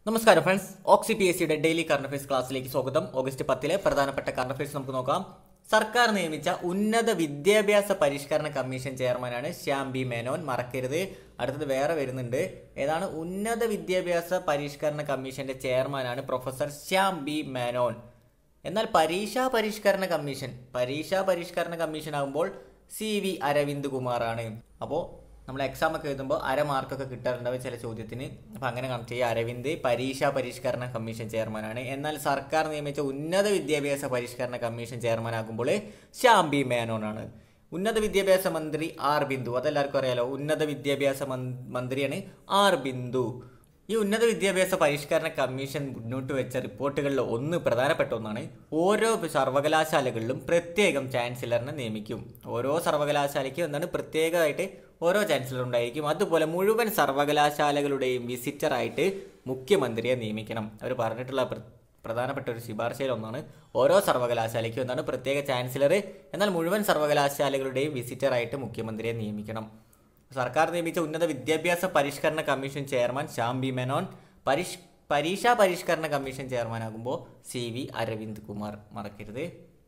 നമസ്കാരം friends Oxy P S സിയുടെ daily current affairs ക്ലാസ്സിലേക്ക് സ്വാഗതം ഓഗസ്റ്റ് പത്തിലെ പ്രധാനപ്പെട്ട കറണ്ട് അഫയേഴ്സ് നമുക്ക് നോക്കാം സർക്കാർ നിയമിച്ച ഉന്നത വിദ്യാഭ്യാസ പരിഷ്കരണ കമ്മീഷൻ ചെയർമാനാണ് ശ്യാം ബി മേനോൻ മറക്കരുത് അടുത്തത് വേറെ വരുന്നുണ്ട് ഏതാണ് ഉന്നത വിദ്യാഭ്യാസ പരിഷ്കരണ കമ്മീഷന്റെ ചെയർമാനാണ് പ്രൊഫസർ ശ്യാം ബി മേനോൻ എന്നാൽ പരീക്ഷാ പരിഷ്കരണ കമ്മീഷൻ പരീക്ഷാ പരിഷ്കരണ കമ്മീഷൻ ആകുമ്പോൾ സി വി അരവിന്ദ് കുമാറാണ് അപ്പോൾ നമ്മൾ എക്സാം ഒക്കെ എഴുതുമ്പോൾ അര മാർക്കൊക്കെ കിട്ടാറുണ്ടാവും ചില ചോദ്യത്തിന് അപ്പം അങ്ങനെ കണക്ട് ചെയ്യുക അരവിന്ദ് പരീക്ഷാ പരിഷ്കരണ കമ്മീഷൻ ചെയർമാനാണ് എന്നാൽ സർക്കാർ നിയമിച്ച ഉന്നത വിദ്യാഭ്യാസ പരിഷ്കരണ കമ്മീഷൻ ചെയർമാനാകുമ്പോൾ ശ്യാം ബി മേനോനാണ് ഉന്നത വിദ്യാഭ്യാസ മന്ത്രി ആർ ബിന്ദു അതെല്ലാവർക്കും അറിയാലോ ഉന്നത വിദ്യാഭ്യാസ മൻ- മന്ത്രിയാണ് ആർ ബിന്ദു ഈ ഉന്നത വിദ്യാഭ്യാസ പരിഷ്കരണ കമ്മീഷൻ മുന്നോട്ട് വെച്ച റിപ്പോർട്ടുകളിൽ ഒന്ന് പ്രധാനപ്പെട്ട ഒന്നാണ് ഓരോ സർവകലാശാലകളിലും പ്രത്യേകം ചാൻസലറിനെ നിയമിക്കും ഓരോ സർവകലാശാലയ്ക്കും എന്താണ് പ്രത്യേകമായിട്ട് ഓരോ ചാൻസലർ ഉണ്ടായിരിക്കും അതുപോലെ മുഴുവൻ സർവകലാശാലകളുടെയും വിസിറ്ററായിട്ട് മുഖ്യമന്ത്രിയെ നിയമിക്കണം അവർ പറഞ്ഞിട്ടുള്ള പ്ര- പ്രധാനപ്പെട്ട ഒരു ശുപാർശയിൽ ഒന്നാണ് ഓരോ സർവകലാശാലയ്ക്കും എന്താണ് പ്രത്യേക ചാൻസലർ എന്നാൽ മുഴുവൻ സർവകലാശാലകളുടെയും വിസിറ്ററായിട്ട് മുഖ്യമന്ത്രിയെ നിയമിക്കണം സർക്കാർ നിയമിച്ച ഉന്നത വിദ്യാഭ്യാസ പരിഷ്കരണ commission chairman Shyam B Menon പരിഷ് പരീക്ഷാ പരിഷ്കരണ കമ്മീഷൻ ചെയർമാനാകുമ്പോൾ സി വി അരവിന്ദ് കുമാർ മറക്കരുത്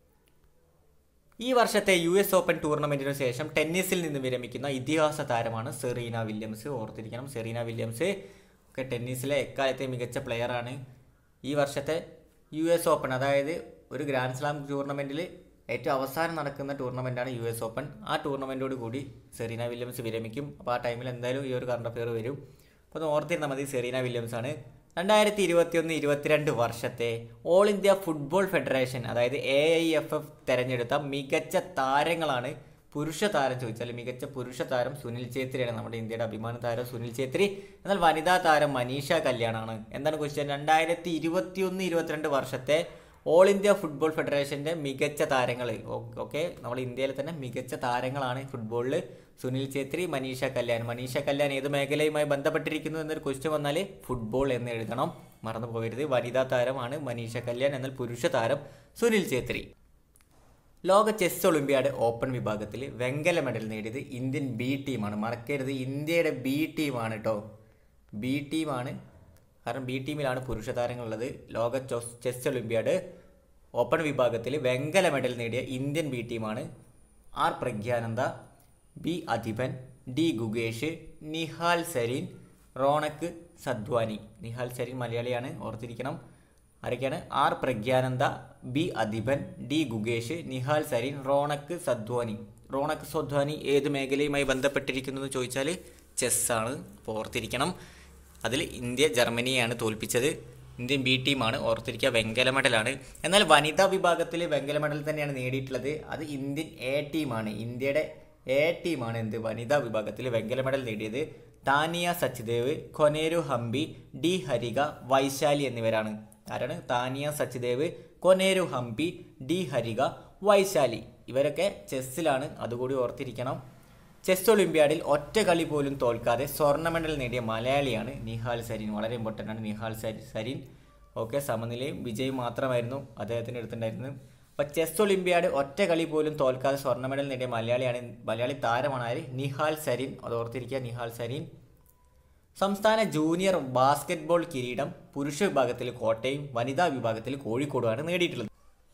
ഈ വർഷത്തെ യു എസ് ഓപ്പൺ ടൂർണമെന്റിനു ശേഷം ടെന്നീസിൽ നിന്ന് വിരമിക്കുന്ന ഇതിഹാസ താരമാണ് സെറീന വില്യംസ് ഓർത്തിരിക്കണം സെറീന വില്യംസ് ഒക്കെ ടെന്നീസിലെ എക്കാലത്തെ മികച്ച പ്ലെയറാണ് ഈ വർഷത്തെ യു എസ് ഓപ്പൺ അതായത് ഒരു ഗ്രാൻഡ് സ്ലാം ടൂർണമെന്റിൽ ഏറ്റവും അവസാനം നടക്കുന്ന ടൂർണമെന്റാണ് യു എസ് ഓപ്പൺ ആ ടൂർണമെന്റോട് കൂടി സെറീന വില്യംസ് വിരമിക്കും അപ്പോൾ ആ ടൈമിൽ എന്തായാലും ഈ ഒരു കറണ്ട് അഫെയർ വരും അപ്പോൾ ഒന്ന് ഓർത്തിരുന്നാൽ മതി സെറീന വില്യംസ് ആണ് രണ്ടായിരത്തി ഇരുപത്തിയൊന്ന് ഇരുപത്തിരണ്ട് വർഷത്തെ ഓൾ ഇന്ത്യ ഫുട്ബോൾ ഫെഡറേഷൻ അതായത് എ ഐ എഫ് എഫ് തെരഞ്ഞെടുത്ത മികച്ച താരങ്ങളാണ് പുരുഷ താരം ചോദിച്ചാൽ മികച്ച പുരുഷ താരം സുനിൽ ഛേത്രിയാണ് നമ്മുടെ ഇന്ത്യയുടെ അഭിമാന താരം സുനിൽ ഛേത്രി എന്നാൽ വനിതാ താരം മനീഷ കല്യാണാണ് എന്താണ് ക്വസ്റ്റ്യൻ രണ്ടായിരത്തി ഇരുപത്തിയൊന്ന് ഇരുപത്തിരണ്ട് വർഷത്തെ ഓൾ ഇന്ത്യ ഫുട്ബോൾ ഫെഡറേഷന്റെ മികച്ച താരങ്ങൾ ഓക്കെ നമ്മൾ ഇന്ത്യയിൽ തന്നെ മികച്ച താരങ്ങളാണ് ഫുട്ബോളിൽ സുനിൽ ഛേത്രി മനീഷ കല്യാൺ മനീഷ കല്യാൺ ഏത് മേഖലയുമായി ബന്ധപ്പെട്ടിരിക്കുന്നു എന്നൊരു ക്വസ്റ്റ്യൻ വന്നാൽ ഫുട്ബോൾ എന്ന് എഴുതണം മറന്നു പോകരുത് വനിതാ താരമാണ് മനീഷ കല്യാൺ എന്നാൽ പുരുഷ താരം സുനിൽ ഛേത്രി ലോക ചെസ് ഒളിമ്പ്യാഡ് ഓപ്പൺ വിഭാഗത്തിൽ വെങ്കല മെഡൽ നേടിയത് ഇന്ത്യൻ ബി ടീമാണ് മറക്കരുത് ഇന്ത്യയുടെ ബി ടീമാണ് കേട്ടോ ബി ടീമാണ് കാരണം ബി ടീമിലാണ് പുരുഷ താരങ്ങളുള്ളത് ലോക ചൊസ്- ചെസ് ഒളിമ്പ്യാഡ് ഓപ്പൺ വിഭാഗത്തിൽ വെങ്കല മെഡൽ നേടിയ ഇന്ത്യൻ ബി ടീമാണ് R Praggnanandhaa B Adhiban D Gukesh Nihal Sarin Raunak Sadhwani Nihal Sarin മലയാളിയാണ് ഓർത്തിരിക്കണം ആരൊക്കെയാണ് R Praggnanandhaa B Adhiban D Gukesh Nihal Sarin Raunak Sadhwani Raunak Sadhwani ഏത് മേഖലയുമായി ബന്ധപ്പെട്ടിരിക്കുന്നു എന്ന് ചോദിച്ചാൽ ചെസ്സാണ് അപ്പോൾ ഓർത്തിരിക്കണം അതിൽ ഇന്ത്യ ജർമ്മനിയെയാണ് തോൽപ്പിച്ചത് ഇന്ത്യൻ ബി ടീമാണ് ഓർത്തിരിക്കുക വെങ്കല മെഡലാണ് എന്നാൽ വനിതാ വിഭാഗത്തിൽ വെങ്കല മെഡൽ തന്നെയാണ് നേടിയിട്ടുള്ളത് അത് ഇന്ത്യൻ എ ടീമാണ് ഇന്ത്യയുടെ എ ടീമാണ് എന്ത് വനിതാ വിഭാഗത്തിൽ വെങ്കല മെഡൽ നേടിയത് താനിയ സച്ദേവ് കൊനേരു ഹംപി ഡി ഹരിക വൈശാലി എന്നിവരാണ് ആരാണ് താനിയ സച്ദേവ് കൊനേരു ഹംപി ഡി ഹരിക വൈശാലി ഇവരൊക്കെ ചെസ്സിലാണ് അതുകൂടി ഓർത്തിരിക്കണം ചെസ് ഒളിമ്പ്യാഡിൽ ഒറ്റ കളി പോലും തോൽക്കാതെ സ്വർണ്ണ മെഡൽ നേടിയ മലയാളിയാണ് നിഹാൽ സരീൻ വളരെ ഇമ്പോർട്ടൻ്റ് ആണ് നിഹാൽ സരി- സരീൻ ഓക്കെ സമനിലയും വിജയം മാത്രമായിരുന്നു അദ്ദേഹത്തിന് എടുത്തിട്ടുണ്ടായിരുന്നത് അപ്പോൾ ചെസ് ഒളിമ്പ്യാഡ് ഒറ്റ കളി പോലും തോൽക്കാതെ സ്വർണ്ണ മെഡൽ നേടിയ മലയാളിയാണ് മലയാളി താരമാണ് ആര് നിഹാൽ സരീൻ അത് ഓർത്തിരിക്കുക നിഹാൽ സരീൻ സംസ്ഥാന ജൂനിയർ ബാസ്കറ്റ്ബോൾ കിരീടം പുരുഷ വിഭാഗത്തിൽ കോട്ടയം വനിതാ വിഭാഗത്തിൽ കോഴിക്കോടുമാണ് നേടിയിട്ടുള്ളത്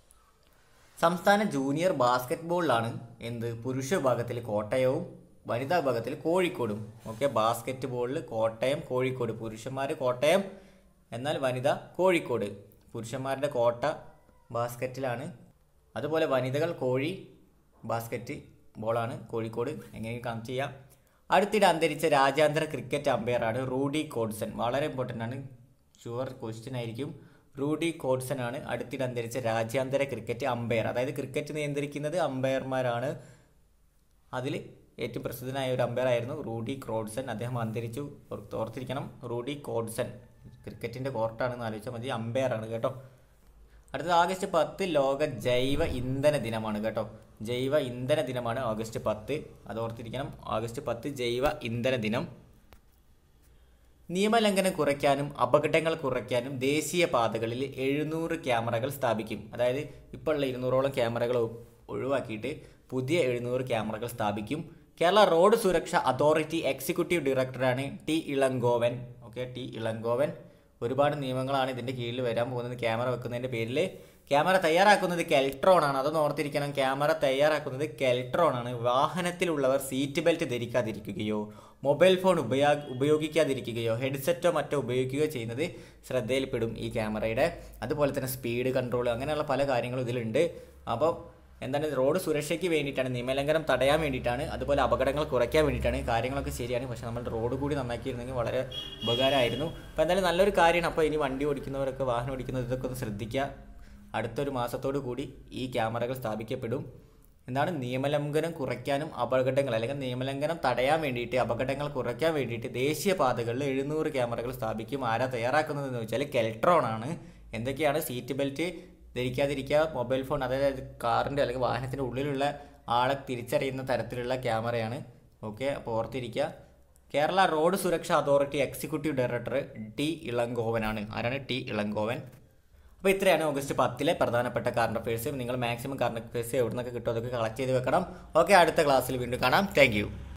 സംസ്ഥാന ജൂനിയർ ബാസ്കറ്റ്ബോളിലാണ് എന്ത് പുരുഷ വിഭാഗത്തിൽ കോട്ടയവും വനിതാ വിഭാഗത്തിൽ കോഴിക്കോടും ഓക്കെ ബാസ്കറ്റ് ബോളിൽ കോട്ടയം കോഴിക്കോട് പുരുഷന്മാർ കോട്ടയം എന്നാൽ വനിത കോഴിക്കോട് പുരുഷന്മാരുടെ കോട്ട ബാസ്ക്കറ്റിലാണ് അതുപോലെ വനിതകൾ കോഴി ബാസ്ക്കറ്റ് ബോളാണ് കോഴിക്കോട് എങ്ങനെ കണക്ട് ചെയ്യാം അടുത്തിടെ അന്തരിച്ച രാജ്യാന്തര ക്രിക്കറ്റ് അമ്പയറാണ് റൂഡി കോഡ്സൺ വളരെ ഇമ്പോർട്ടൻ്റ് ആണ് ഷുവർ ക്വസ്റ്റ്യൻ ആയിരിക്കും റൂഡി കോഡ്സൺ ആണ് അടുത്തിടെ അന്തരിച്ച രാജ്യാന്തര ക്രിക്കറ്റ് അമ്പയർ അതായത് ക്രിക്കറ്റ് നിയന്ത്രിക്കുന്നത് അമ്പയർമാരാണ് അതിൽ ഏറ്റവും പ്രസിദ്ധനായ ഒരു അമ്പയർ ആയിരുന്നു റൂഡി ക്രോഡ്സൺ അദ്ദേഹം അന്തരിച്ചു ഓർത്ത് ഓർത്തിരിക്കണം റൂഡി കോഡ്സൺ ക്രിക്കറ്റിൻ്റെ കോർട്ടാണെന്ന് ആലോചിച്ചാൽ മതി അമ്പയർ ആണ് കേട്ടോ അടുത്തത് ആഗസ്റ്റ് പത്ത് ലോക ജൈവ ഇന്ധന ദിനമാണ് കേട്ടോ ജൈവ ഇന്ധന ദിനമാണ് ആഗസ്റ്റ് പത്ത് അത് ഓർത്തിരിക്കണം ആഗസ്റ്റ് പത്ത് ജൈവ ഇന്ധന ദിനം നിയമലംഘനം കുറയ്ക്കാനും അപകടങ്ങൾ കുറയ്ക്കാനും ദേശീയ പാതകളിൽ എഴുന്നൂറ് ക്യാമറകൾ സ്ഥാപിക്കും അതായത് ഇപ്പോൾ ഉള്ള ഇരുന്നൂറോളം ക്യാമറകൾ ഒ- ഒഴിവാക്കിയിട്ട് പുതിയ എഴുന്നൂറ് ക്യാമറകൾ സ്ഥാപിക്കും കേരള റോഡ് സുരക്ഷ അതോറിറ്റി എക്സിക്യൂട്ടീവ് ഡയറക്ടറാണ് T Elangovan okay T Elangovan ഒരുപാട് നിയമങ്ങളാണ് ഇതിൻ്റെ കീഴിൽ വരാൻ പോകുന്നത് ക്യാമറ വെക്കുന്നതിൻ്റെ പേരിൽ ക്യാമറ തയ്യാറാക്കുന്നത് കെൽട്രോൺ ആണ് അതൊന്ന് ഓർത്തിരിക്കണം ക്യാമറ തയ്യാറാക്കുന്നത് കെൽട്രോൺ ആണ് വാഹനത്തിലുള്ളവർ സീറ്റ് ബെൽറ്റ് ധരിക്കാതിരിക്കുകയോ മൊബൈൽ ഫോൺ ഉപയോ ഉപയോഗിക്കാതിരിക്കുകയോ ഹെഡ്സെറ്റോ മറ്റോ ഉപയോഗിക്കുകയോ ചെയ്യുന്നത് ശ്രദ്ധയിൽപ്പെടും ഈ ക്യാമറയുടെ അതുപോലെ തന്നെ സ്പീഡ് കൺട്രോൾ അങ്ങനെയുള്ള പല കാര്യങ്ങളും ഇതിലുണ്ട് അപ്പോൾ എന്താണ് റോഡ് സുരക്ഷയ്ക്ക് വേണ്ടിയിട്ടാണ് നിയമലംഘനം തടയാൻ വേണ്ടിയിട്ടാണ് അതുപോലെ അപകടങ്ങൾ കുറയ്ക്കാൻ വേണ്ടിയിട്ടാണ് കാര്യങ്ങളൊക്കെ ശരിയാണ് പക്ഷേ നമ്മൾ റോഡ് കൂടി നന്നാക്കിയിരുന്നെങ്കിൽ വളരെ ഉപകാരമായിരുന്നു അപ്പോൾ എന്തായാലും നല്ലൊരു കാര്യമാണ് അപ്പോൾ ഇനി വണ്ടി ഓടിക്കുന്നവരൊക്കെ വാഹനം ഓടിക്കുന്നത് ഇതൊക്കെ ഒന്ന് ശ്രദ്ധിക്കുക അടുത്തൊരു മാസത്തോടു കൂടി ഈ ക്യാമറകൾ സ്ഥാപിക്കപ്പെടും എന്താണ് നിയമലംഘനം കുറയ്ക്കാനും അപകടങ്ങൾ അല്ലെങ്കിൽ നിയമലംഘനം തടയാൻ വേണ്ടിയിട്ട് അപകടങ്ങൾ കുറയ്ക്കാൻ വേണ്ടിയിട്ട് ദേശീയപാതകളിൽ എഴുന്നൂറ് ക്യാമറകൾ സ്ഥാപിക്കും ആരാ തയ്യാറാക്കുന്നതെന്ന് വെച്ചാൽ കെൽട്രോൺ ആണ് എന്തൊക്കെയാണ് സീറ്റ് ബെൽറ്റ് ധരിക്കാതിരിക്കുക മൊബൈൽ ഫോൺ അതായത് കാറിൻ്റെ അല്ലെങ്കിൽ വാഹനത്തിൻ്റെ ഉള്ളിലുള്ള ആളെ തിരിച്ചറിയുന്ന തരത്തിലുള്ള ക്യാമറയാണ് ഓക്കെ അപ്പോൾ ഓർത്തിരിക്കുക കേരള റോഡ് സുരക്ഷാ അതോറിറ്റി എക്സിക്യൂട്ടീവ് ഡയറക്ടർ ടി ഇളങ്കോവനാണ് ആരാണ് ടി ഇളങ്കോവൻ അപ്പോൾ ഇത്രയാണ് ഓഗസ്റ്റ് പത്തിലെ പ്രധാനപ്പെട്ട കറണ്ട് അഫയേഴ്സ് നിങ്ങൾ മാക്സിമം കറണ്ട് അഫയേഴ്സ് എവിടെ നിന്നൊക്കെ കിട്ടുമോ അതൊക്കെ കളക്ട് ചെയ്ത് വെക്കണം ഓക്കെ അടുത്ത ക്ലാസ്സിൽ വീണ്ടും കാണാം താങ്ക്